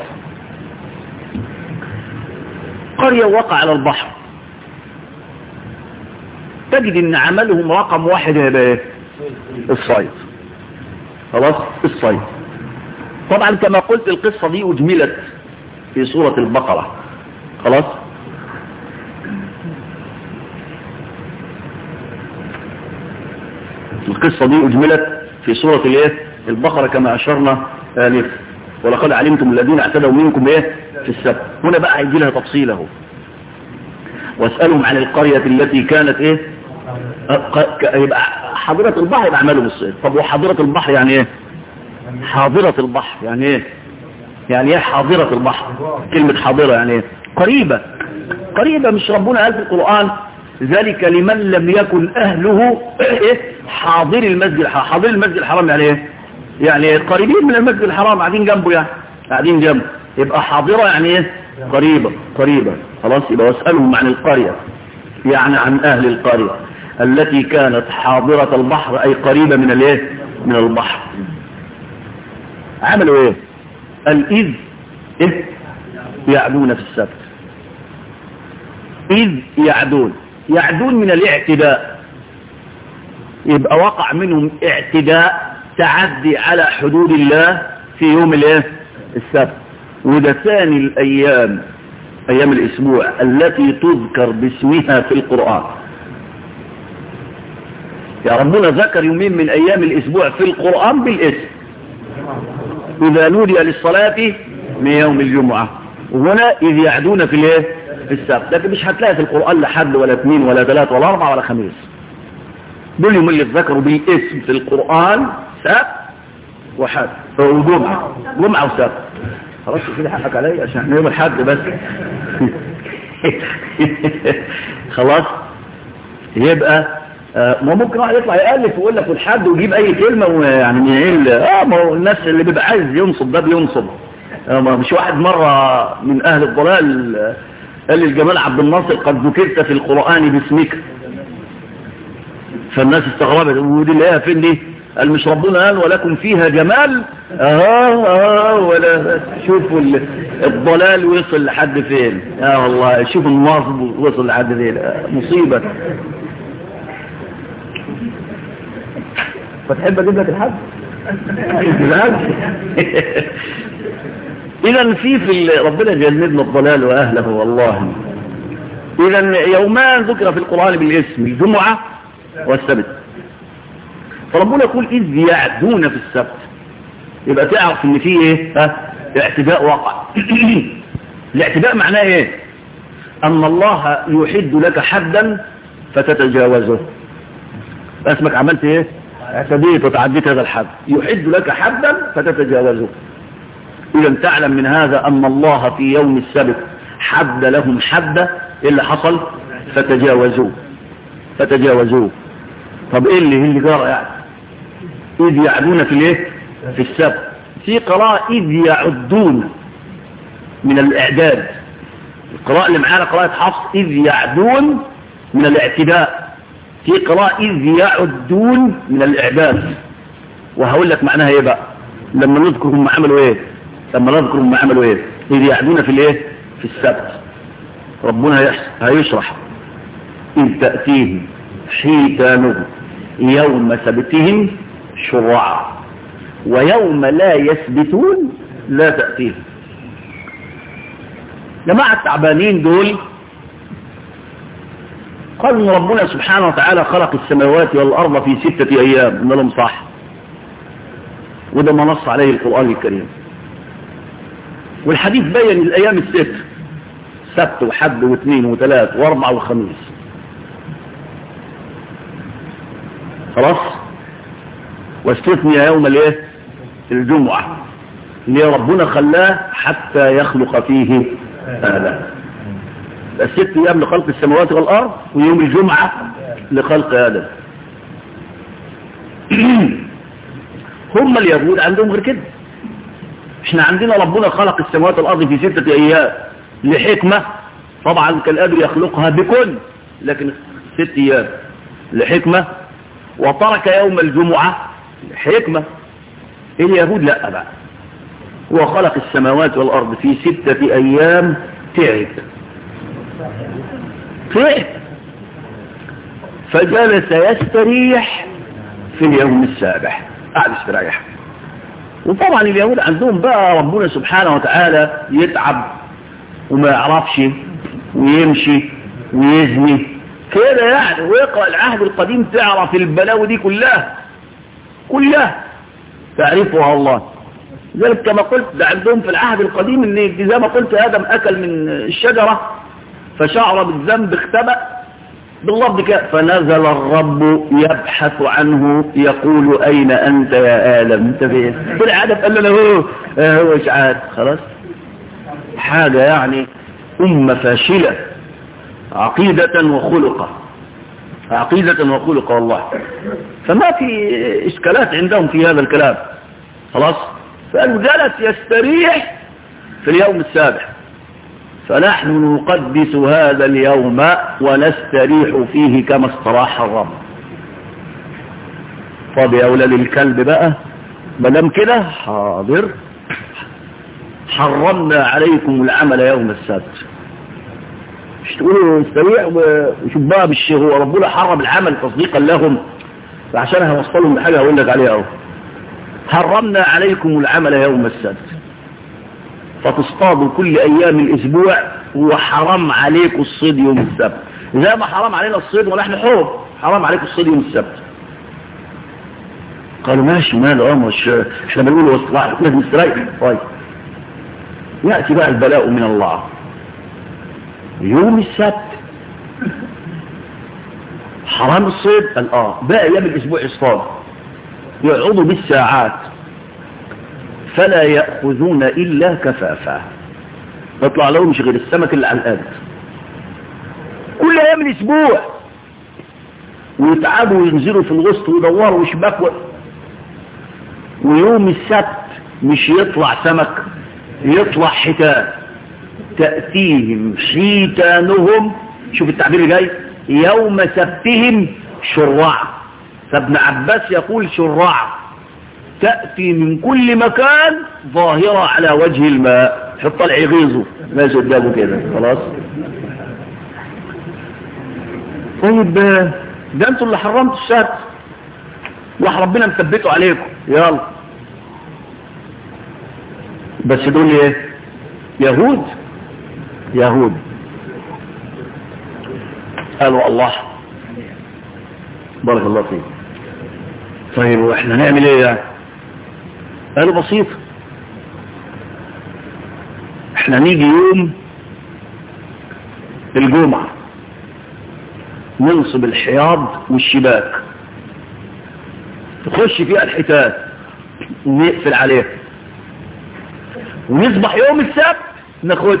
قرية وقع على البحر تجد ان عملهم رقم واحد هيبقى ايه الصيد خلاص الصيد طبعا كما قلت القصة دي اجملت في سورة البقرة خلاص القصة دي اجملت في سورة الايه البقرة كما اشرنا آنف ولقد علمتم الذين اعتدوا منكم ايه في السبت هنا بقى هيجي لها تفصيله واسألهم عن القرية التي كانت ايه يبقى حاضرة البحر يبقى عملوا بالصيد طب وحاضرة البحر يعني ايه حاضرة البحر يعني ايه يعني ايه حاضرة البحر كلمة حاضرة يعني ايه قريبة قريبة مش ربنا قال في القرآن ذلك لمن لم يكن اهله ايه حاضر المسجد الحرام حاضر المسجد الحرام يعني ايه يعني قريبين من المسجد الحرام قاعدين جنبه يعني قاعدين جنبه يبقى حاضرة يعني ايه قريبة قريبة خلاص يبقى واسألهم عن القرية يعني عن اهل القرية التي كانت حاضرة البحر اي قريبة من الايه من البحر عملوا ايه قال اذ ايه يعدون في السبت اذ يعدون يعدون من الاعتداء يبقى وقع منهم اعتداء تعدي على حدود الله في يوم الايه السبت وده ثاني الايام ايام الاسبوع التي تذكر باسمها في القرآن يا ربنا ذكر يومين من ايام الاسبوع في القرآن بالاسم اذا نودي للصلاة من يوم الجمعة وهنا اذ يعدون في الايه في السبت لكن مش هتلاقي في القرآن لا حد ولا اثنين ولا ثلاثة ولا اربعة ولا خميس دول يوم اللي ذكروا بالاسم في القرآن سبت وحد وجمعة جمعة وسبت خلاص كده حقك علي عشان يوم الحد بس خلاص يبقى ما ممكن واحد يطلع يألف ويقول لك الحد ويجيب اي كلمة ويعني من عيل اه ما هو الناس اللي بيبقى عايز ينصب ده بينصب آه مش واحد مرة من اهل الضلال قال لي الجمال عبد الناصر قد ذكرت في القرآن باسمك فالناس استغربت ودي اللي هي فين دي قال مش ربنا قال ولكم فيها جمال اه اه ولا شوفوا الضلال وصل لحد فين اه والله شوفوا النصب وصل لحد فين آه مصيبة فتحب اجيب لك الحد اذا في في ربنا جنبنا الضلال واهله والله اذا يومان ذكر في القرآن بالاسم الجمعة والسبت فربنا يقول إذ يعدون في السبت يبقى تعرف ان فيه ايه ها اعتداء وقع الاعتداء معناه ايه ان الله يحد لك حدا فتتجاوزه اسمك عملت ايه اعتديت وتعديت هذا الحد يحد لك حدا فتتجاوزه اذا تعلم من هذا ان الله في يوم السبت حد لهم حدا ايه اللي حصل فتجاوزوه فتجاوزوه طب ايه اللي اللي جرى يعني اذ يعدون في الايه في السبت في قراءة اذ يعدون من الاعداد القراءة اللي معانا قراءة حفص اذ يعدون من الاعتداء في قراءة اذ يعدون من الاعداد وهقول لك معناها ايه بقى لما نذكر هم عملوا ايه لما نذكر هم عملوا ايه اذ يعدون في الايه في السبت ربنا هيشرح إذ تأتيهم حيتانهم يوم سبتهم شرعا ويوم لا يثبتون لا تأتيهم جماعة التعبانين دول قال ان ربنا سبحانه وتعالى خلق السماوات والأرض في ستة أيام إن لهم صح وده ما نص عليه القرآن الكريم والحديث بين الأيام الست سبت وحد واثنين وثلاث واربع وخميس خلاص واستثني يوم الايه الجمعة اللي ربنا خلاه حتى يخلق فيه آدم الست ايام لخلق السماوات والارض ويوم الجمعة لخلق آدم هم اليهود عندهم غير كده احنا عندنا ربنا خلق السماوات والارض في ستة ايام لحكمة طبعا كان قادر يخلقها بكل لكن ست ايام لحكمة وترك يوم الجمعة لحكمة اليهود لا بقى هو خلق السماوات والارض في ستة ايام تعب تعب فجلس يستريح في اليوم السابع قاعد يستريح وطبعا اليهود عندهم بقى ربنا سبحانه وتعالى يتعب وما يعرفش ويمشي ويزني كده يعني ويقرأ العهد القديم تعرف البلاوي دي كلها كلها تعرفها الله ذلك كما قلت ده عندهم في العهد القديم ان زي ما قلت ادم اكل من الشجرة فشعر بالذنب اختبأ باللفظ كده فنزل الرب يبحث عنه يقول اين انت يا ادم انت فين طلع ادم قال له هو هو مش عارف خلاص حاجة يعني أمة فاشلة عقيدة وخلقة عقيدة وخلقة والله فما في إشكالات عندهم في هذا الكلام خلاص فقالوا جلس يستريح في اليوم السابع فنحن نقدس هذا اليوم ونستريح فيه كما استراح الرب طب يا أولاد الكلب بقى مدام كده حاضر حرمنا عليكم العمل يوم السبت مش تقولوا استريح وشوف بقى بالشيء هو ربنا حرم العمل تصديقا لهم فعشان هوصلهم بحاجة هقول لك عليها اهو حرمنا عليكم العمل يوم السبت فتصطادوا كل ايام الاسبوع وحرام عليكم الصيد يوم السبت زي ما حرام علينا الصيد ونحن حر حرام عليكم الصيد يوم السبت قالوا ماشي ماله اه مش احنا بنقول واصلاح لازم نستريح طيب يأتي بقى البلاء من الله يوم السبت حرام الصيد قال اه بقى ايام الاسبوع اصطاد يقعدوا بالساعات فلا يأخذون الا كفافا يطلع لهم مش غير السمك اللي على القد كل ايام الاسبوع ويتعبوا وينزلوا في الوسط ويدوروا ويشبكوا ويوم السبت مش يطلع سمك يطلع حيتان تأتيهم حيتانهم شوف التعبير اللي جاي يوم سبتهم شرعا فابن عباس يقول شراع تأتي من كل مكان ظاهرة على وجه الماء حط العغيظه ماشي قدامه كده خلاص طيب ده انتوا اللي حرمتوا السبت راح ربنا مثبته عليكم يلا بس دول ايه يهود يهود قالوا الله بارك الله فيك طيب واحنا نعمل ايه يعني قالوا بسيط احنا نيجي يوم الجمعة ننصب الحياض والشباك تخش فيها الحيتان نقفل عليها ونصبح يوم السبت ناخدها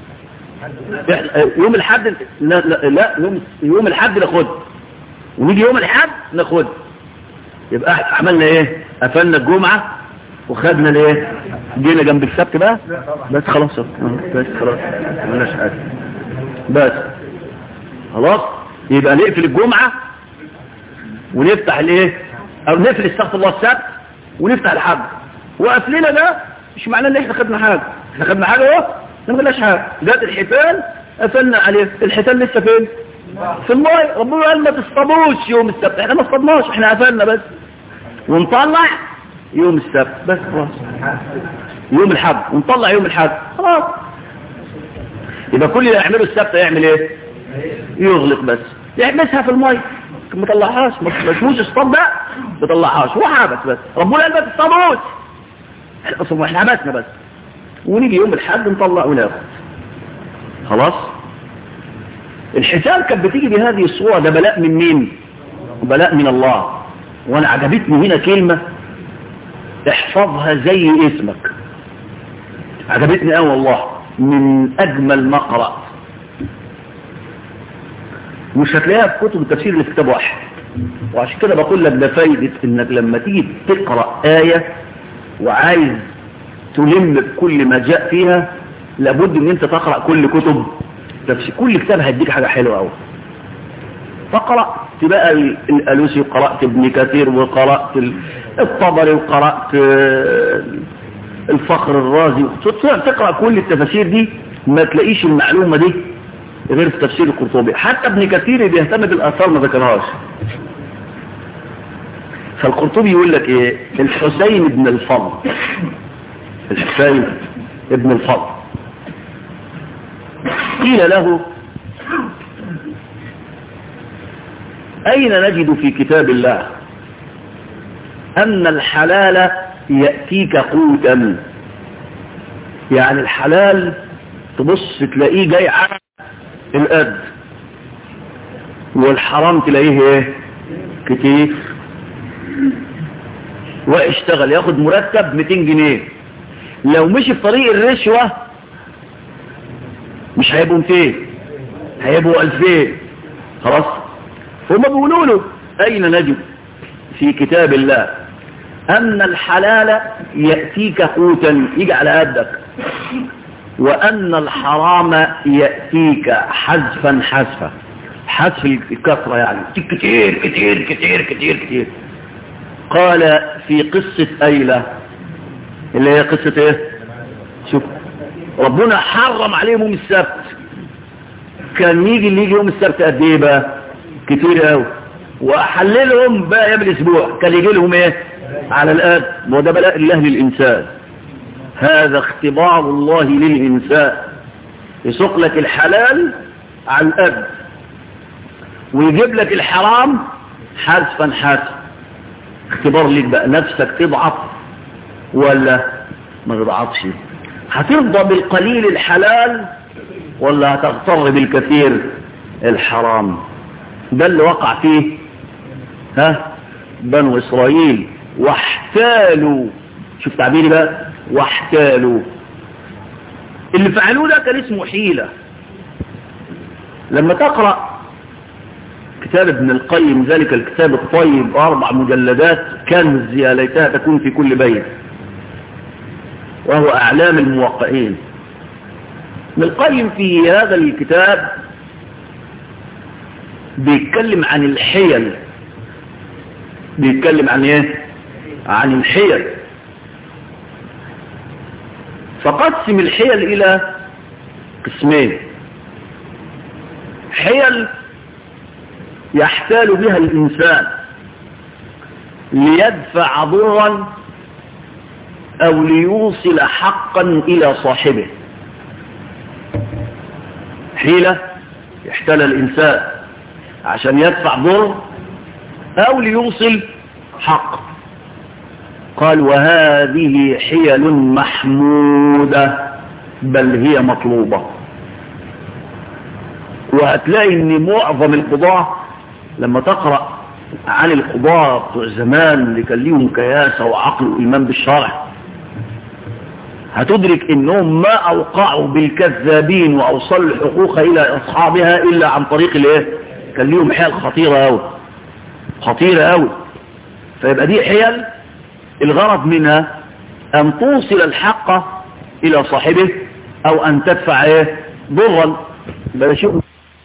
يوم الحد لا لا, لا يوم يوم الحد ناخدها ونيجي يوم الحد ناخدها يبقى احنا عملنا ايه قفلنا الجمعة وخدنا الايه جينا جنب السبت بقى بس خلاص بس خلاص مالناش حاجه بس خلاص يبقى نقفل الجمعة ونفتح الايه او نقفل استغفر الله السبت ونفتح الحد وقفلنا ده مش معناه ان احنا خدنا حاجه احنا خدنا حاجه اهو ما خدناش حاجه جت الحيتان قفلنا عليه الحيتان لسه فين في الماء ربنا قال ما تصطادوش يوم السبت احنا ما اصطادناش احنا قفلنا بس ونطلع يوم السبت بس خلاص يوم الحد ونطلع يوم الحد خلاص يبقى كل اللي يعمله السبت يعمل ايه يغلق بس يحبسها في الماء ما طلعهاش ما اسموش اصطاد بقى ما طلعهاش هو حبس بس ربنا قال ما تصطادوش احنا احنا حبسنا بس ونيجي يوم الحد نطلع وناخد خلاص الحساب كانت بتيجي بهذه الصورة ده بلاء من مين بلاء من الله وانا عجبتني هنا كلمة احفظها زي اسمك عجبتني قوي والله من اجمل ما قرأت مش هتلاقيها في كتب التفسير اللي في كتاب واحد وعشان كده بقول لك ده فايدة انك لما تيجي تقرأ آية وعايز تلم بكل ما جاء فيها لابد ان انت تقرأ كل كتب تفسير كل كتاب هيديك حاجة حلوة قوي فقرأت بقى الألوسي وقرأت ابن كثير وقرأت الطبري وقرأت الفخر الرازي تقرأ كل التفاسير دي ما تلاقيش المعلومة دي غير في تفسير القرطبي حتى ابن كثير بيهتم بالآثار ما ذكرهاش فالقرطبي يقول لك ايه الحسين ابن الفضل الحسين ابن الفضل قيل له أين نجد في كتاب الله أن الحلال يأتيك قوتا يعني الحلال تبص تلاقيه جاي على القد والحرام تلاقيه ايه كتير واشتغل ياخد مرتب 200 جنيه لو مشي في طريق الرشوة مش هيبقوا 200 هيبقوا 2000 خلاص هم بيقولوا له اين نجد في كتاب الله ان الحلال يأتيك قوتا يجي على قدك وان الحرام يأتيك حذفا حذفا حذف الكثرة يعني كتير كتير كتير كتير كتير قال في قصة ايلة اللي هي قصة ايه شوف ربنا حرم عليهم يوم السبت كان يجي اللي يجي يوم السبت قد ايه بقى كتير قوي واحللهم بقى ايام الاسبوع كان يجي لهم ايه على الاب ما ده بلاء الله للانسان هذا اختبار الله للانسان يسوق لك الحلال على الاب ويجيب لك الحرام حذفا حذفا اختبار ليك بقى نفسك تضعف ولا ما تضعفش هترضى بالقليل الحلال ولا هتغتر بالكثير الحرام ده اللي وقع فيه ها بنو اسرائيل واحتالوا شوف تعبيري بقى واحتالوا اللي فعلوه ده كان اسمه حيلة لما تقرأ كتاب ابن القيم ذلك الكتاب الطيب أربع مجلدات كنز يا ليتها تكون في كل بيت وهو أعلام الموقعين ابن القيم في هذا الكتاب بيتكلم عن الحيل بيتكلم عن ايه عن الحيل فقسم الحيل الى قسمين حيل يحتال بها الانسان ليدفع ضرا او ليوصل حقا الى صاحبه حيلة يحتال الانسان عشان يدفع ضر او ليوصل حق قال وهذه حيل محمودة بل هي مطلوبة وهتلاقي ان معظم القضاة لما تقرأ عن القضاة بتوع زمان اللي كان ليهم كياسة وعقل وإيمان بالشرع هتدرك انهم ما اوقعوا بالكذابين واوصلوا الحقوق الى اصحابها الا عن طريق الايه كان ليهم حيل خطيرة اوي خطيرة اوي فيبقى دي حيل الغرض منها ان توصل الحق الى صاحبه او ان تدفع ايه ضرا بل شيء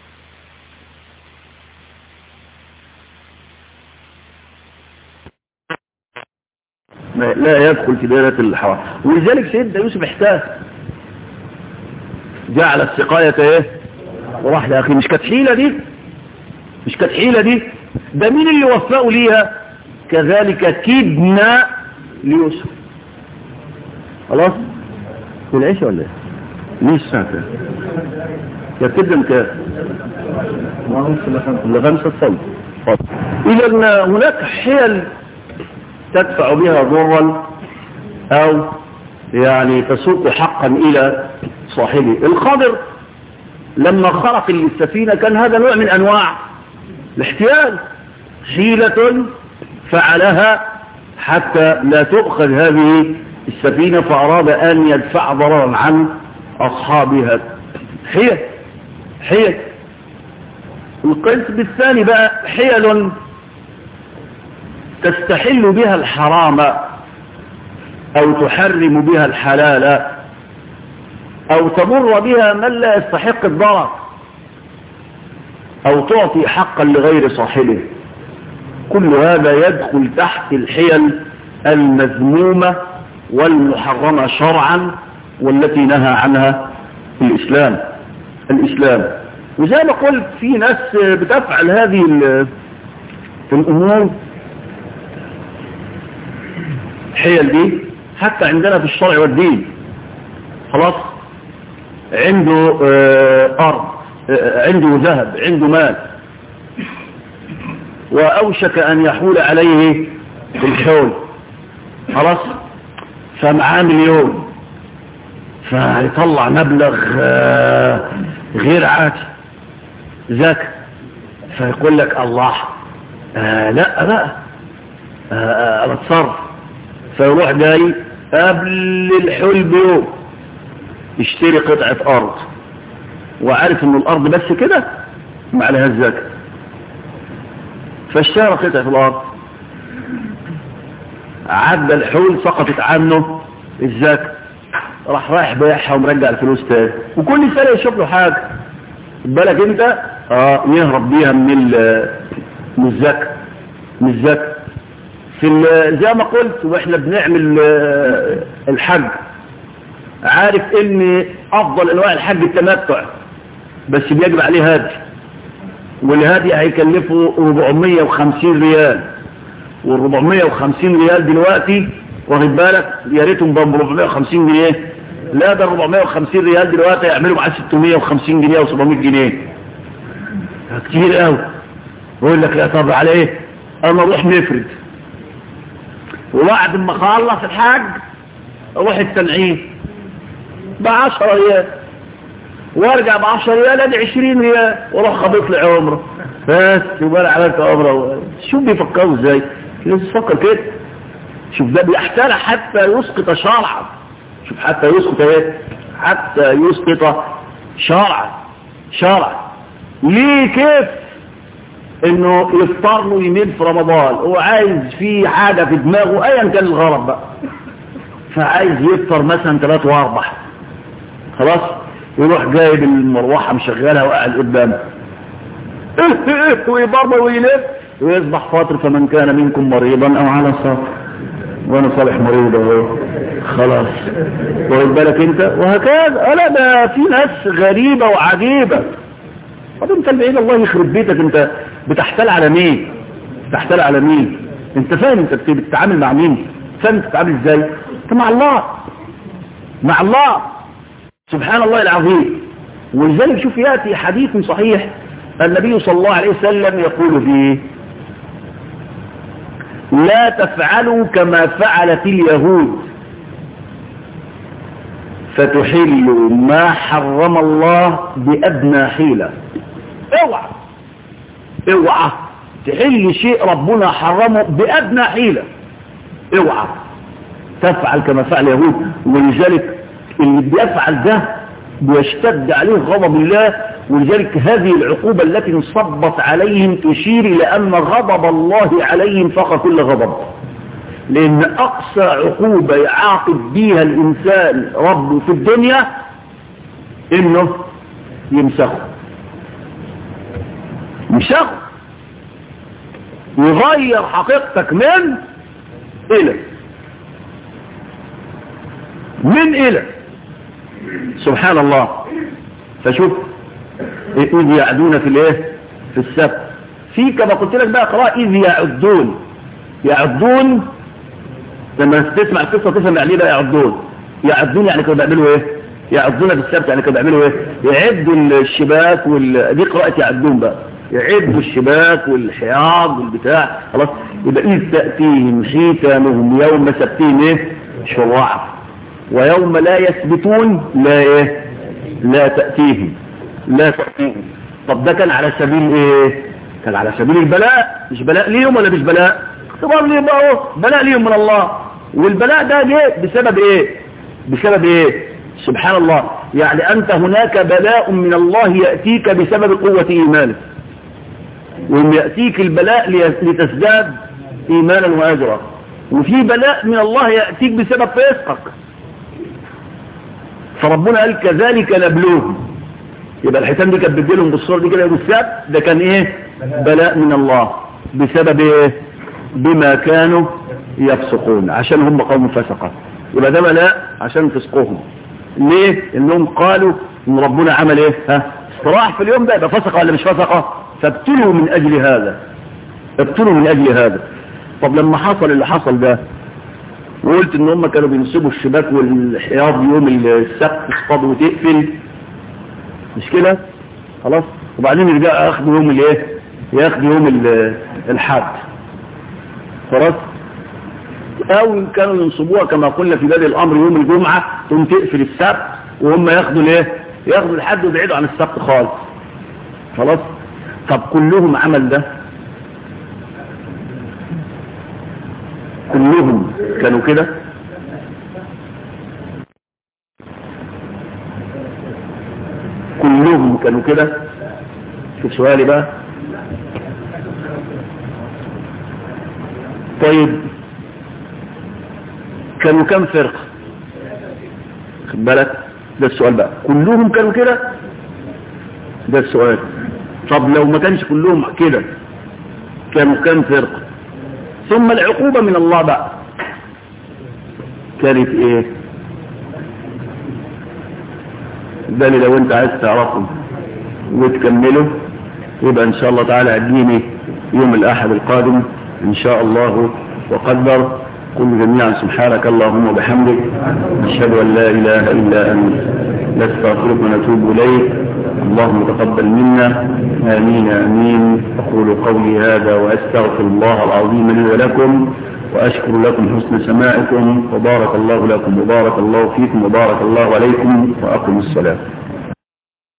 لا يدخل في دائرة الحرام ولذلك سيدنا يوسف احتاج جعل السقاية ايه وراح يا اخي مش كانت حيلة دي مش كانت حيلة دي ده مين اللي وفقوا ليها كذلك كدنا ليوسف خلاص العيش ولا ايه ليه الساعة كام يا كدنا كام لخمسة صوت اذا هناك حيل تدفع بها ضرا او يعني تسوق حقا الى صاحبه الخضر لما خرق السفينة كان هذا نوع من انواع الاحتيال حيلة فعلها حتى لا تؤخذ هذه السفينة فأراد أن يدفع ضررا عن أصحابها حيل حيل القسم الثاني بقى حيل تستحل بها الحرام او تحرم بها الحلال او تمر بها من لا يستحق الضرر او تعطي حقا لغير صاحبه كل هذا يدخل تحت الحيل المذمومة والمحرمة شرعا والتي نهى عنها الاسلام الاسلام وزي ما قلت في ناس بتفعل هذه الامور الحيل دي حتى عندنا في الشرع والدين خلاص عنده آه أرض آه عنده ذهب عنده مال وأوشك أن يحول عليه الحول خلاص فمعاه مليون فيطلع مبلغ آه غير عادي ذاك فيقول لك الله لا بقى انا اتصرف فيروح جاي قبل الحول بيوم يشتري قطعة ارض وعارف ان الارض بس كده ما عليها الزكاة فاشترى قطعة الارض عدى الحول سقطت عنه الزكاة راح رايح بيعها ومرجع الفلوس تاني وكل سنة يشوف له حاجة بالك انت اه يهرب بيها من من الزكاة من الزكاة في زي ما قلت واحنا بنعمل الحج عارف ان افضل انواع الحج التمتع بس بيجب عليه هادي والهادي هيكلفه 450 ريال وال 450 ريال دلوقتي واخد بالك يا ريتهم ب 450 جنيه لا ده 450 ريال دلوقتي يعملوا معاه 650 جنيه و700 جنيه كتير قوي يقول لك لا طب على ايه انا اروح نفرد وبعد ما اخلص الحاج اروح التنعيم ب 10 ريال وارجع ب 10 ريال ادي 20 ريال واروح خبط لي عمره بس يبقى انا عملت عمره شوف بيفكروا ازاي لازم تفكر كده شوف ده بيحتال حتى يسقط شرعا شوف حتى يسقط ايه حتى يسقط شرعا شرعا ليه كيف انه يفطر له يمين في رمضان هو عايز في حاجة في دماغه ايا كان الغرض بقى فعايز يفطر مثلا ثلاث واربع خلاص يروح جايب المروحة مشغلها وقاعد قدامه ويضرب ويلف ويصبح فاطر فمن كان منكم مريضا او على سفر وانا صالح مريض اهو خلاص واخد بالك انت وهكذا انا ده في ناس غريبة وعجيبة طب انت البعيد الله يخرب بيتك انت بتحتال على مين بتحتال على مين انت فاهم انت بتتعامل مع مين فاهم انت بتتعامل ازاي انت مع الله مع الله سبحان الله العظيم ولذلك شوف ياتي حديث صحيح النبي صلى الله عليه وسلم يقول فيه لا تفعلوا كما فعلت اليهود فتحلوا ما حرم الله بأدنى حيلة اوعى اوعى تحل شيء ربنا حرمه بأدنى حيلة اوعى تفعل كما فعل اليهود ولذلك اللي بيفعل ده بيشتد عليه غضب الله ولذلك هذه العقوبة التي انصبت عليهم تشير إلى أن غضب الله عليهم فقط كل غضب لأن أقصى عقوبة يعاقب بها الإنسان ربه في الدنيا إنه يمسخه يمسخه يغير حقيقتك من إلى من إلى سبحان الله فشوف إذ يعدون في الايه في السبت في كما قلت لك بقى قراءة إذ يعدون يعدون لما تسمع القصة تفهم يعني بقى يعدون يعدون يعني كانوا بيعملوا ايه يعدون في السبت يعني كانوا بيعملوا ايه يعدوا الشباك وال... دي قراءة يعدون بقى يعدوا الشباك والحياض والبتاع خلاص يبقى إذ تأتيهم حيتانهم يوم سبتهم ايه شرعا ويوم لا يثبتون لا ايه لا تأتيهم لا تأتيهم طب ده كان على سبيل ايه كان على سبيل البلاء مش بلاء ليهم ولا مش بلاء اختبار ليهم بقى اهو بلاء ليهم من الله والبلاء ده جه بسبب ايه بسبب ايه سبحان الله يعني انت هناك بلاء من الله يأتيك بسبب قوة ايمانك وان يأتيك البلاء لتزداد ايمانا واجرا وفي بلاء من الله يأتيك بسبب فسقك فربنا قال كذلك نبلوهم يبقى الحيتان دي كانت بتديلهم بالصورة دي كده يوم السبت ده كان ايه بلاء من الله بسبب ايه بما كانوا يفسقون عشان هم قوم فسقة يبقى ده بلاء عشان فسقهم ليه انهم قالوا ان ربنا عمل ايه ها استراح في اليوم ده يبقى فسقة ولا مش فسقة فابتلوا من اجل هذا ابتلوا من اجل هذا طب لما حصل اللي حصل ده وقلت ان هم كانوا بينسبوا الشباك والحياض يوم السبت اصطادوا وتقفل مش كده خلاص وبعدين يرجعوا ياخدوا يوم الايه ياخدوا يوم الحد خلاص او كانوا ينصبوها كما قلنا في بادئ الامر يوم الجمعة تقوم تقفل السبت وهم ياخدوا الايه ياخدوا الحد ويبعدوا عن السبت خالص خلاص طب كلهم عمل ده كلهم كانوا كده كلهم كانوا كده شوف سؤالي بقى طيب كانوا كم فرقة خد بالك ده السؤال بقى كلهم كانوا كده ده السؤال طب لو ما كانش كلهم كده كانوا كم فرقة ثم العقوبة من الله بقى كانت ايه ده اللي لو انت عايز تعرفه وتكمله يبقى ان شاء الله تعالى اديني يوم الاحد القادم ان شاء الله وقدر قل جميعا سبحانك اللهم وبحمدك نشهد ان لا اله الا انت نستغفرك ونتوب اليك اللهم تقبل منا امين امين اقول قولي هذا واستغفر الله العظيم لي ولكم واشكر لكم حسن سماعكم وبارك الله لكم وبارك الله فيكم وبارك الله عليكم واقم الصلاه